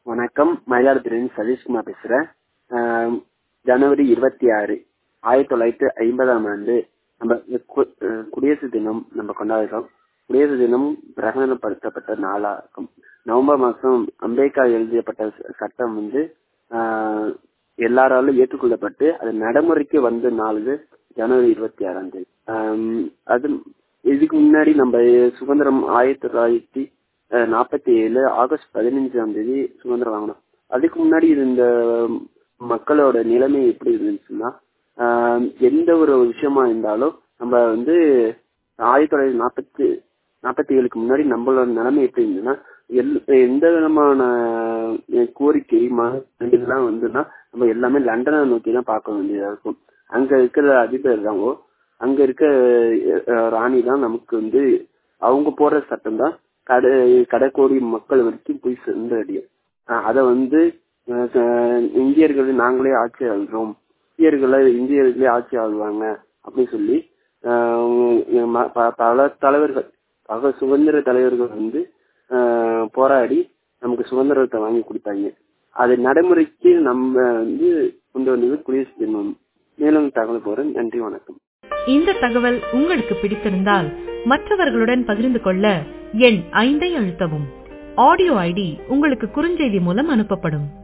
வணக்கம் மயிலாடுதுறையிலிருந்து சதீஷ்குமார் பேசுறேன் ஆஹ் ஜனவரி இருபத்தி ஆறு ஆயிரத்தி தொள்ளாயிரத்தி ஐம்பதாம் ஆண்டு நம்ம கு- அஹ் குடியரசு தினம் நம்ம கொண்டாடுறோம் குடியரசு தினம் பிரகடனப்படுத்தப்பட்ட நாளாகும் நவம்பர் மாதம் அம்பேத்கர் எழுதப்பட்ட ச- சட்டம் வந்து ஆஹ் எல்லாராலும் ஏற்றுக்கொள்ளப்பட்டு அது நடைமுறைக்கு வந்த நாள் இது ஜனவரி இருபத்தி ஆறாம் தேதி ஆஹ் அது இதுக்கு முன்னாடி நம்ம சுதந்திரம் ஆயிரத்தி தொள்ளாயிரத்தி நாற்பத்தி ஏழு ஆகஸ்ட் பதினஞ்சாம் தேதி சுதந்திரம் வாங்கினோம் அதுக்கு முன்னாடி இருந்த மக்களோட நிலைமை எப்படி இருந்துச்சுன்னா ஆஹ் எந்த ஒரு விஷயமா இருந்தாலும் நம்ம வந்து ஆயிரத்தி தொள்ளாயிரத்தி நாற்பத்தி நாற்பத்தி ஏழுக்கு முன்னாடி நம்மளோட நிலைமை எப்படி இருந்ததுன்னா எல்- எந்த விதமான அஹ், கோரிக்கை இதெல்லாம் வந்துன்னா நம்ம எல்லாமே லண்டனை நோக்கி தான் பார்க்க வேண்டியதா இருக்கும் அங்க இருக்கிற அதிபர் தாங்கோ அங்க இருக்க அஹ், ராணி தான் நமக்கு வந்து அவங்க போடுற சட்டம் தான் கடை கடைக்கோடி மக்கள் வரைக்கும் போய் சென்றடையும் அஹ், அத வந்து அஹ், அஹ், இந்தியர்கள் நாங்களே ஆட்சி ஆள்றோம் இந்தியர்களை இந்தியர்களே ஆட்சி ஆள்வாங்க அப்படின்னு சொல்லி ஆஹ் ம- ப- பல தலைவர்கள் பல சுதந்திர தலைவர்கள் வந்து ஆஹ் போராடி நமக்கு சுதந்திரத்தை வாங்கி கொடுத்தாங்க அது நடைமுறைக்கு நம்ம வந்து கொண்டு வந்தது குடியரசு தினம் மேலும் தகவல் போறேன் நன்றி வணக்கம் இந்த தகவல் உங்களுக்கு பிடித்திருந்தால் மற்றவர்களுடன் பகிர்ந்து கொள்ள எண் ஐந்தை அழுத்தவும் ஆடியோ ஐடி உங்களுக்கு குறுஞ்செய்தி மூலம் அனுப்பப்படும்